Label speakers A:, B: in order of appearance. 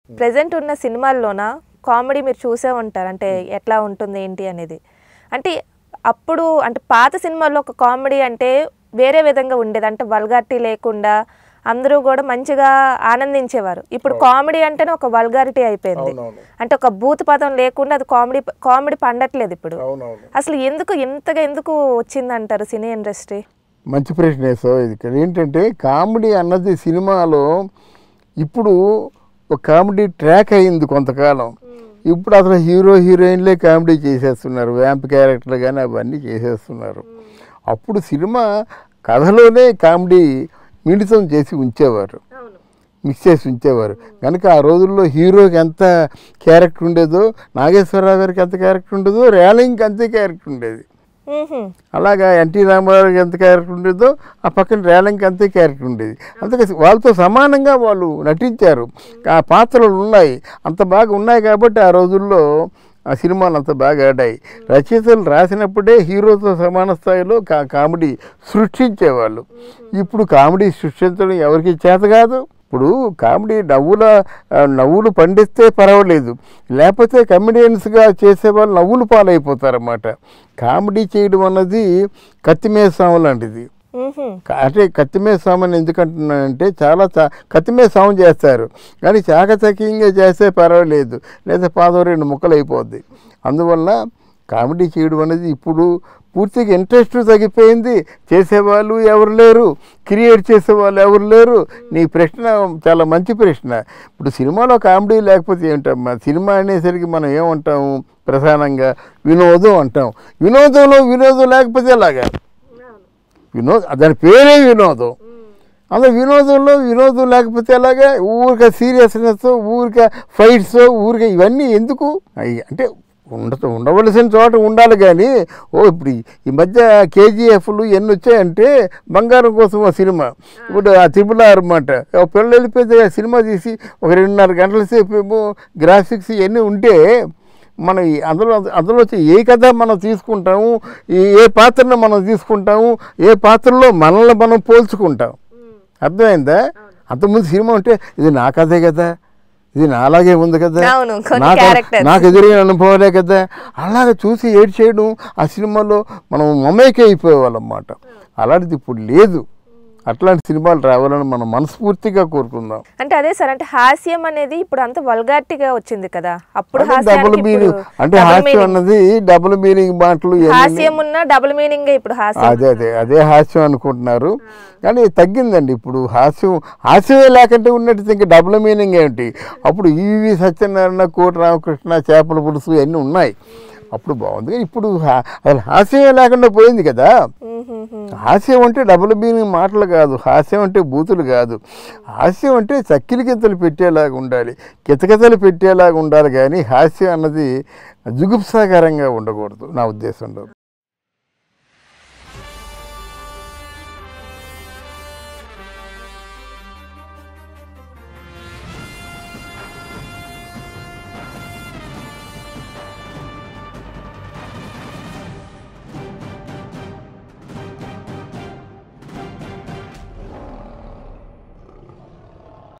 A: Present ఉన్న సినిమాల్లోన comedy మీరు చూసే ఉంటారు అంటే ఎట్లా ఉంటుంది ఏంటి అనేది అంటే అప్పుడు అంటే పాత సినిమాల్లో ఒక కామెడీ అంటే వేరే విధంగా ఉండేది అంటే వల్గారిటీ లేకుండా అందరూ కూడా మంచిగా ఆనందించేవారు ఇప్పుడు కామెడీ అంటేనే ఒక వల్గారిటీ అయిపోయింది
B: అవునవును
A: అంటే ఒక భూత పదం లేకుండా అది కామెడీ కామెడీ పండట్లేదు ఇప్పుడు
B: అవునవును
A: అసలు ఎందుకు ఇంతగా ఎందుకు వచ్చిందంటారు సినీ ఇండస్ట్రీ
B: మంచి ప్రశ్న వేసావు ఇది ఇక్కడ ఏంటంటే కామెడీ అన్నది సినిమాలో ఇప్పుడు ఒక కామెడీ ట్రాక్ అయింది కొంతకాలం ఇప్పుడు అసలు హీరో హీరోయిన్లే కామెడీ చేసేస్తున్నారు వ్యాంప్ క్యారెక్టర్లు కానీ అవన్నీ చేసేస్తున్నారు అప్పుడు సినిమా కథలోనే కామెడీ మిళితం చేసి ఉంచేవారు మిక్స్ చేసి ఉంచేవారు కనుక ఆ రోజుల్లో హీరోకి ఎంత క్యారెక్టర్ ఉండేదో నాగేశ్వరరావు గారికి ఎంత క్యారెక్టర్ ఉండేదో రేలింగ్కి అంతే క్యారెక్టర్ ఉండేది అలాగా ఎన్టీ రామారావుకి ఎంత క్యారెక్టర్ ఉండేదో ఆ పక్కన రేలంకి అంతే క్యారెక్టర్ ఉండేది అందుకే వాళ్ళతో సమానంగా వాళ్ళు నటించారు ఆ పాత్రలు ఉన్నాయి అంత బాగా ఉన్నాయి కాబట్టి ఆ రోజుల్లో ఆ సినిమాలు అంత బాగా ఆడాయి రచయితలు రాసినప్పుడే హీరోతో సమాన స్థాయిలో కా కామెడీ సృష్టించేవాళ్ళు ఇప్పుడు కామెడీ సృష్టించడం ఎవరికి చేత కాదు ఇప్పుడు కామెడీ నవ్వుల ఆ, నవ్వులు పండిస్తే పర్వాలేదు లేకపోతే కమెడియన్స్గా చేసేవాళ్ళు నవ్వులు పాలైపోతారన్నమాట కామెడీ చేయడం అన్నది కత్తిమీద సాము లాంటిది క- అంటే కత్తిమీద సాము అని ఎందుకంటున్నానంటే చాలా చా కత్తిమీద సాము చేస్తారు కానీ చాకచక్యంగా చేస్తే పర్వాలేదు లేదా పాదం రెండు ముక్కలు అయిపోద్ది అందువల్ల కామెడీ చేయడం అనేది ఇప్పుడు పూర్తిగా ఇంట్రెస్ట్ తగ్గిపోయింది చేసేవాళ్ళు ఎవరు లేరు క్రియేట్ చేసేవాళ్ళు ఎవరు లేరు నీ ప్రశ్న చాలా మంచి ప్రశ్న ఇప్పుడు సినిమాలో కామెడీ లేకపోతే ఏమిటమ్మా సినిమా అనేసరికి మనం ఏమంటాము ప్రధానంగా వినోదం అంటాం వినోదంలో వినోదం లేకపోతే ఎలాగా వినోద్ దాని పేరే వినోదం అందులో వినోదంలో వినోదం లేకపోతే ఎలాగా ఊరిక సీరియస్నెస్ ఊరిక ఫైట్స్ ఊరిక ఇవన్నీ ఎందుకు అయ్యి అంటే ఉండ ఉండవలసిన చోట ఉండాలి కానీ ఓ ఇప్పుడు ఈ- ఈ మధ్య కేజీఎఫ్లు ఎన్ని వచ్చాయంటే బంగారం కోసం ఆ సినిమా ఇప్పుడు ఆ త్రిపుల్ ఆర్ అన్నమాట ఓ పిల్లలు వెళ్ళిపోతే ఆ సినిమా తీసి ఒక రెండున్నర గంటల సేపు ఏమో గ్రాఫిక్స్ ఇవన్నీ ఉంటే మనం ఈ అందులో అందులో వచ్చి ఏ కథ మనం తీసుకుంటాము ఈ ఏ పాత్రను మనం తీసుకుంటాము ఏ పాత్రలో మనల్ని మనం పోల్చుకుంటాం అర్థమైందా అంతకుముందు సినిమా ఉంటే ఇది నా కథే కదా ఇది నాలాగే ఉంది కదా
A: అవును, కొన్ని
B: నాకు-
A: characters.
B: నాకు ఎదురైన అనుభవాలే కదా అలాగ చూసి ఏడ్ చేయడం ఆ సినిమాలో మనం మమేకే అయిపోయేవాళ్ళం అన్నమాట అలాంటిది ఇప్పుడు లేదు అట్లాంటి సినిమాలు రావాలని మనం మనస్ఫూర్తిగా కోరుకుందాం
A: అంటే అదే సార్ అంటే హాస్యం అనేది ఇప్పుడు అంత వల్గారిటీగా వచ్చింది కదా అప్పుడు
B: అంటే డబుల్
A: హాస్యానికి
B: మీనింగ్
A: ఇప్పుడు
B: అంటే
A: double
B: హాస్యం
A: meaning.
B: అన్నది డబుల్ మీనింగ్ మాటలు ఇవన్నీ
A: హాస్యం ఉన్న డబుల్ మీనింగ్ ఇప్పుడు హాస్యం
B: అదే అదే అదే హాస్యం అనుకుంటున్నారు కానీ తగ్గిందండి ఇప్పుడు హాస్యం హాస్యమే లేకుంటే ఉన్నట్టు ఇంకా డబుల్ మీనింగ్ ఏమిటి అప్పుడు ఈవి సత్యనారాయణ కోటి రామకృష్ణ చేపల పులుసు ఇవన్నీ ఉన్నాయి అప్పుడు బాగుంది కానీ ఇప్పుడు హా- అసలు హాస్యమే లేకుండా పోయింది కదా హాస్యం అంటే డబుల్ మీనింగ్ మాటలు కాదు హాస్యం అంటే బూతులు కాదు హాస్యం అంటే చక్కిలి కింతలు పెట్టేలాగా ఉండాలి కితకితలు పెట్టేలాగా ఉండాలి కానీ హాస్యం అన్నది జుగుప్సాకరంగా ఉండకూడదు నా ఉద్దేశంలో